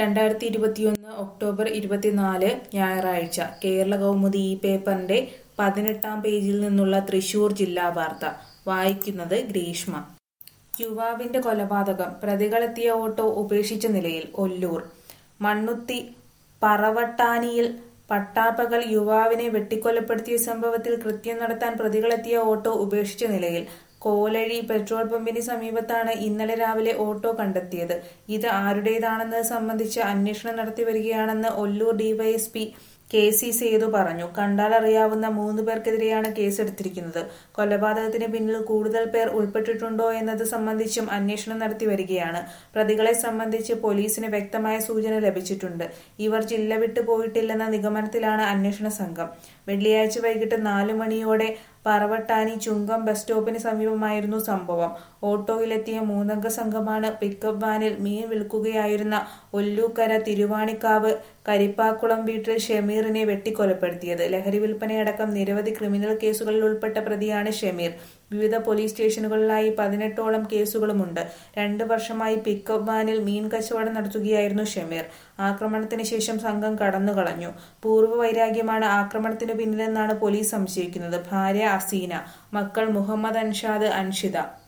രണ്ടായിരത്തി ഇരുപത്തിയൊന്ന് ഒക്ടോബർ ഇരുപത്തിനാല് ഞായറാഴ്ച കേരള കൗമുദി ഈ പേപ്പറിന്റെ പതിനെട്ടാം പേജിൽ നിന്നുള്ള തൃശൂർ ജില്ലാ വാർത്ത വായിക്കുന്നത് ഗ്രീഷ്മ യുവാവിന്റെ കൊലപാതകം പ്രതികളെത്തിയ ഓട്ടോ ഉപേക്ഷിച്ച നിലയിൽ ഒല്ലൂർ മണ്ണുത്തി പറവട്ടാനിയിൽ പട്ടാപ്പകൽ യുവാവിനെ വെട്ടിക്കൊലപ്പെടുത്തിയ സംഭവത്തിൽ കൃത്യം നടത്താൻ പ്രതികളെത്തിയ ഓട്ടോ ഉപേക്ഷിച്ച നിലയിൽ കോലഴി പെട്രോൾ പമ്പിന് സമീപത്താണ് ഇന്നലെ രാവിലെ ഓട്ടോ കണ്ടെത്തിയത് ഇത് ആരുടേതാണെന്നത് സംബന്ധിച്ച് അന്വേഷണം നടത്തി വരികയാണെന്ന് Ollur D Y S P K C Sethu പറഞ്ഞു കണ്ടാൽ അറിയാവുന്ന മൂന്ന് പേർക്കെതിരെയാണ് കേസെടുത്തിരിക്കുന്നത് കൊലപാതകത്തിന് പിന്നിൽ കൂടുതൽ പേർ ഉൾപ്പെട്ടിട്ടുണ്ടോ എന്നത് സംബന്ധിച്ചും അന്വേഷണം നടത്തി വരികയാണ് പ്രതികളെ സംബന്ധിച്ച് പോലീസിന് വ്യക്തമായ സൂചന ലഭിച്ചിട്ടുണ്ട് ഇവർ ജില്ല വിട്ടു പോയിട്ടില്ലെന്ന നിഗമനത്തിലാണ് അന്വേഷണ സംഘം വെള്ളിയാഴ്ച വൈകിട്ട് നാലു മണിയോടെ പറവട്ടാനി ചുങ്കം ബസ് സ്റ്റോപ്പിന് സമീപമായിരുന്നു സംഭവം ഓട്ടോയിലെത്തിയ മൂന്നംഗ സംഘമാണ് പിക്കപ്പ് വാനിൽ മീൻ വിൽക്കുകയായിരുന്ന ഒല്ലൂക്കര തിരുവാണിക്കാവ് കരിപ്പാക്കുളം വീട്ടിൽ ഷമീറിനെ വെട്ടിക്കൊലപ്പെടുത്തിയത് ലഹരി വിൽപ്പനയടക്കം നിരവധി ക്രിമിനൽ കേസുകളിൽ ഉൾപ്പെട്ട പ്രതിയാണ് ഷമീർ വിവിധ പോലീസ് സ്റ്റേഷനുകളിലായി പതിനെട്ടോളം കേസുകളുമുണ്ട് രണ്ടു വർഷമായി പിക്കപ്പ് വാനിൽ മീൻ കച്ചവടം നടത്തുകയായിരുന്നു ഷമീർ ആക്രമണത്തിന് ശേഷം സംഘം കടന്നുകളഞ്ഞു പൂർവ്വ വൈരാഗ്യമാണ് ആക്രമണത്തിനു പിന്നിലെന്നാണ് പോലീസ് സംശയിക്കുന്നത് ഭാര്യ അസീന മക്കൾ മുഹമ്മദ് അൻഷാദ് അൻഷിത